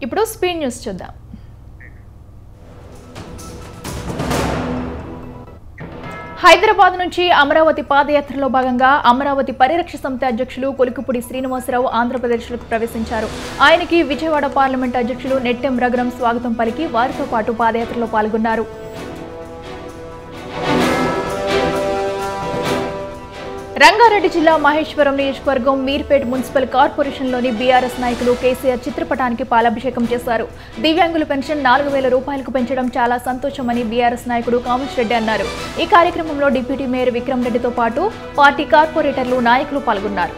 ఇప్పుడు speed news చూద్దాం హైదరాబాద్ నుంచి అమరావతి పాదయాత్రలో భాగంగా అమరావతి పరిరక్ష సమితి అధ్యక్షులు కొలికిపూడి శ్రీనివాసరావు ఆంధ్రప్రదేశ్లోకి ప్రవేశించారు ఆయనకి విజయవాడ పార్లమెంట్ అధ్యక్షులు నెట్టెం రఘురం స్వాగతం పలికి వారితో పాటు పాదయాత్రలో పాల్గొన్నారు రంగారెడ్డి జిల్లా మహేశ్వరం నియోజకవర్గం మీర్పేట్ మున్సిపల్ కార్పొరేషన్లోని బీఆర్ఎస్ నాయకులు కేసీఆర్ చిత్రపటానికి పాలాభిషేకం చేశారు దివ్యాంగుల పెన్షన్ నాలుగు వేల రూపాయలకు పెంచడం చాలా సంతోషమని బీఆర్ఎస్ నాయకుడు కామేష్ రెడ్డి అన్నారు ఈ కార్యక్రమంలో డిప్యూటీ మేయర్ విక్రమ్ రెడ్డితో పాటు పార్టీ కార్పొరేటర్లు నాయకులు పాల్గొన్నారు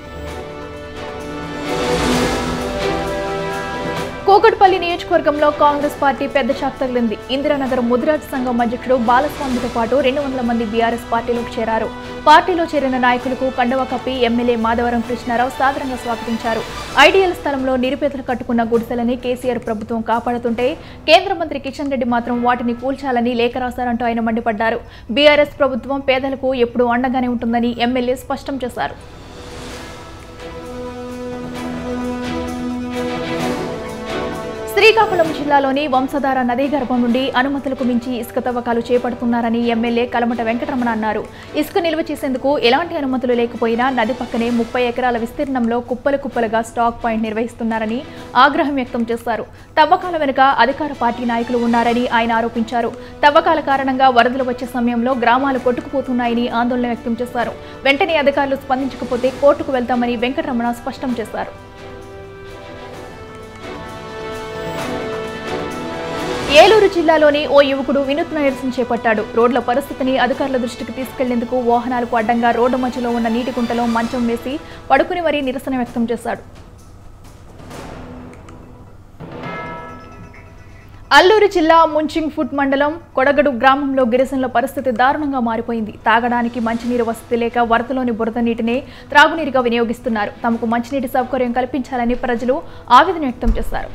కూకట్పల్లి నియోజకవర్గంలో కాంగ్రెస్ పార్టీ పెద్ద షాక్ తగిలింది ఇందిరానగర్ ముదిరాజ్ సంఘం అధ్యక్షుడు బాలస్వామితో పాటు రెండు వందల మంది బీఆర్ఎస్ పార్టీలోకి చేరారు పార్టీలో చేరిన నాయకులకు కండవ కప్పి ఎమ్మెల్యే మాధవరం కృష్ణారావు సాదరంగా స్వాగతించారు ఐడియల్ స్థలంలో నిరుపేదలు కట్టుకున్న గుడిసెలని కేసీఆర్ ప్రభుత్వం కాపాడుతుంటే కేంద్ర మంత్రి కిషన్ రెడ్డి మాత్రం వాటిని కూల్చాలని లేఖ రాశారంటూ ఆయన మండిపడ్డారు బీఆర్ఎస్ ప్రభుత్వం పేదలకు ఎప్పుడూ అండగానే ఉంటుందని ఎమ్మెల్యే స్పష్టం చేశారు శ్రీకాకుళం జిల్లాలోని వంశధార నదీ గర్భం నుండి అనుమతులకు మించి ఇసుక తవ్వకాలు చేపడుతున్నారని ఎమ్మెల్యే కలమట వెంకటరమణ అన్నారు ఇసుక నిల్వ చేసేందుకు ఎలాంటి అనుమతులు లేకపోయినా నది పక్కనే ముప్పై ఎకరాల విస్తీర్ణంలో కుప్పలు కుప్పలుగా స్టాక్ పాయింట్ నిర్వహిస్తున్నారని ఆగ్రహం వ్యక్తం చేశారు తవ్వకాల వెనుక అధికార పార్టీ నాయకులు ఉన్నారని ఆయన ఆరోపించారు తవ్వకాల కారణంగా వరదలు వచ్చే సమయంలో గ్రామాలు కొట్టుకుపోతున్నాయని ఆందోళన వ్యక్తం చేశారు వెంటనే అధికారులు స్పందించకపోతే కోర్టుకు వెళ్తామని వెంకటరమణ స్పష్టం చేశారు ఏలూరు జిల్లాలోని ఓ యువకుడు వినూత్న నిరసన చేపట్టాడు రోడ్ల పరిస్థితిని అధికారుల దృష్టికి తీసుకెళ్లేందుకు వాహనాలకు అడ్డంగా రోడ్డు మధ్యలో ఉన్న నీటి గుంటలో మంచం వేసి పడుకుని మరీ నిరసన వ్యక్తం చేశాడు అల్లూరు జిల్లా ముంచింగ్ ఫుట్ మండలం కొడగడు గ్రామంలో గిరిజనుల పరిస్థితి దారుణంగా మారిపోయింది తాగడానికి మంచినీరు వసతి లేక వరదలోని బురద నీటిని త్రాగునీరుగా వినియోగిస్తున్నారు తమకు మంచినీటి సౌకర్యం కల్పించాలని ప్రజలు ఆవేదన వ్యక్తం చేశారు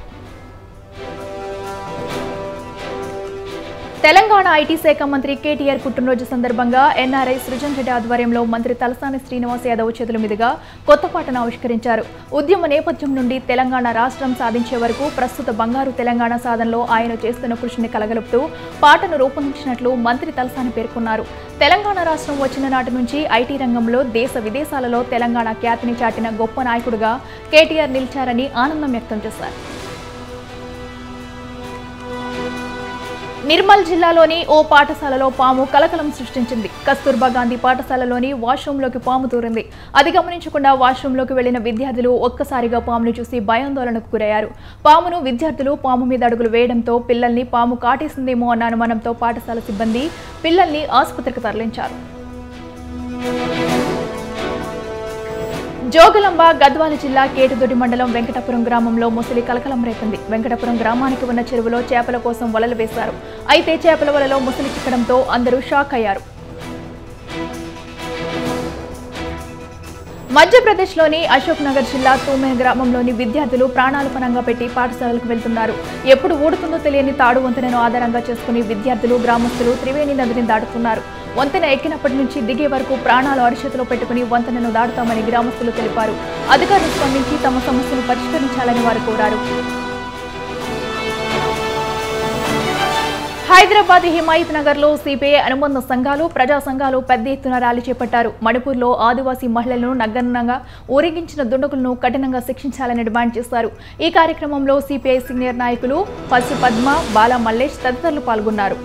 తెలంగాణ ఐటీ శాఖ మంత్రి కేటీఆర్ పుట్టినరోజు సందర్భంగా ఎన్ఆర్ఐ సృజన్ రెడ్డి ఆధ్వర్యంలో మంత్రి తలసాని శ్రీనివాస్ యాదవ్ చేతుల మీదుగా కొత్త పాటను ఆవిష్కరించారు ఉద్యమ నేపథ్యం నుండి తెలంగాణ రాష్ట్రం సాధించే వరకు ప్రస్తుత బంగారు తెలంగాణ సాధనలో ఆయన చేస్తున్న కృషిని కలగలుపుతూ పాటను రూపొందించినట్లు మంత్రి తలసాని పేర్కొన్నారు తెలంగాణ రాష్ట్రం వచ్చిన నాటి నుంచి ఐటీ రంగంలో దేశ విదేశాలలో తెలంగాణ ఖ్యాతిని చాటిన గొప్ప నాయకుడిగా కేటీఆర్ నిలిచారని ఆనందం వ్యక్తం చేశారు నిర్మల్ జిల్లాలోని ఓ పాఠశాలలో పాము కలకలం సృష్టించింది కస్తూర్బా గాంధీ పాఠశాలలోని వాష్రూంలోకి పాము తూరింది అది గమనించకుండా వాష్రూంలోకి వెళ్లిన విద్యార్థులు ఒక్కసారిగా పామును చూసి భయాందోళనకు గురయ్యారు పామును విద్యార్థులు పాము మీద అడుగులు వేయడంతో పిల్లల్ని పాము కాటేసిందేమో అన్న అనుమానంతో పాఠశాల సిబ్బంది పిల్లల్ని ఆసుపత్రికి తరలించారు జోగులాంబ గద్వాల జిల్లా కేటుదొడి మండలం వెంకటపురం గ్రామంలో ముసలి కలకలం రేపింది వెంకటపురం గ్రామానికి ఉన్న చెరువులో చేపల కోసం వలలు వేశారు అయితే చేపల వలలో ముసలి చిక్కడంతో అందరూ షాక్ అయ్యారు మధ్యప్రదేశ్లోని అశోక్ నగర్ జిల్లా తూమెన్ గ్రామంలోని విద్యార్థులు ప్రాణాలు పనంగా పెట్టి పాఠశాలలకు వెళ్తున్నారు ఎప్పుడు ఊడుతుందో తెలియని తాడు వంతెనను ఆధారంగా చేసుకుని విద్యార్థులు గ్రామస్తులు త్రివేణి నదిని దాటుతున్నారు వంతెన ఎక్కినప్పటి నుంచి దిగే వరకు ప్రాణాలు అరిచేతిలో పెట్టుకుని వంతెనను దాటుతామని గ్రామస్తులు తెలిపారు అధికారులు స్పందించి తమ సమస్యను పరిష్కరించాలని వారు కోరారు హైదరాబాద్ హిమాయత్ నగర్ లో సిపిఐ అనుబంధ సంఘాలు ప్రజా సంఘాలు పెద్ద ఎత్తున ర్యాలీ చేపట్టారు మణిపూర్లో ఆదివాసీ మహిళలను నగ్నంగా ఊరేగించిన దుండగులను కఠినంగా శిక్షించాలని డిమాండ్ చేశారు ఈ కార్యక్రమంలో సిపిఐ సీనియర్ నాయకులు పసు పద్మ బాల మల్లేష్ తదితరులు పాల్గొన్నారు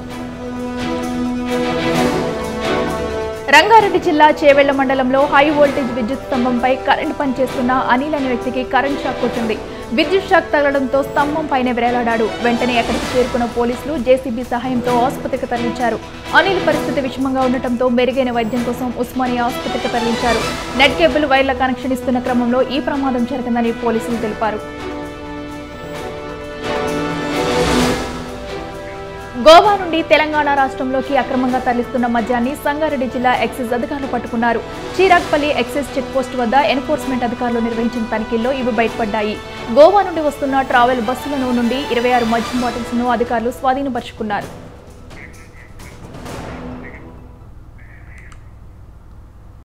రంగారెడ్డి జిల్లా చేవెళ్ల మండలంలో హై వోల్టేజ్ విద్యుత్ స్తంభంపై కరెంటు పనిచేస్తున్న అనిల్ అనే వ్యక్తికి కరెంట్ షాక్ కొట్టింది విద్యుత్ షాక్ తగలడంతో స్తంభం పైన వేలాడాడు వెంటనే అక్కడికి చేరుకున్న పోలీసులు జేసీబీ సహాయంతో ఆసుపత్రికి తరలించారు అనిల్ పరిస్థితి విషమంగా ఉండటంతో మెరుగైన వైద్యం కోసం ఉస్మానియా ఆసుపత్రికి తరలించారు నెట్ కేబుల్ వైర్ల కనెక్షన్ ఇస్తున్న క్రమంలో ఈ ప్రమాదం జరిగిందని పోలీసులు తెలిపారు గోవా నుండి తెలంగాణ రాష్ట్రంలోకి అక్రమంగా తరలిస్తున్న మద్యాన్ని సంగారెడ్డి జిల్లా ఎక్సైజ్ అధికారులు పట్టుకున్నారు చీరాక్పల్లి ఎక్సైజ్ చెక్ పోస్ట్ వద్ద ఎన్ఫోర్స్మెంట్ అధికారులు నిర్వహించిన తనిఖీల్లో ఇవి బయటపడ్డాయి గోవా నుండి వస్తున్న ట్రావెల్ బస్సులను నుండి ఇరవై ఆరు మద్యం బాటిల్స్ ను అధికారులు స్వాధీనపరుచుకున్నారు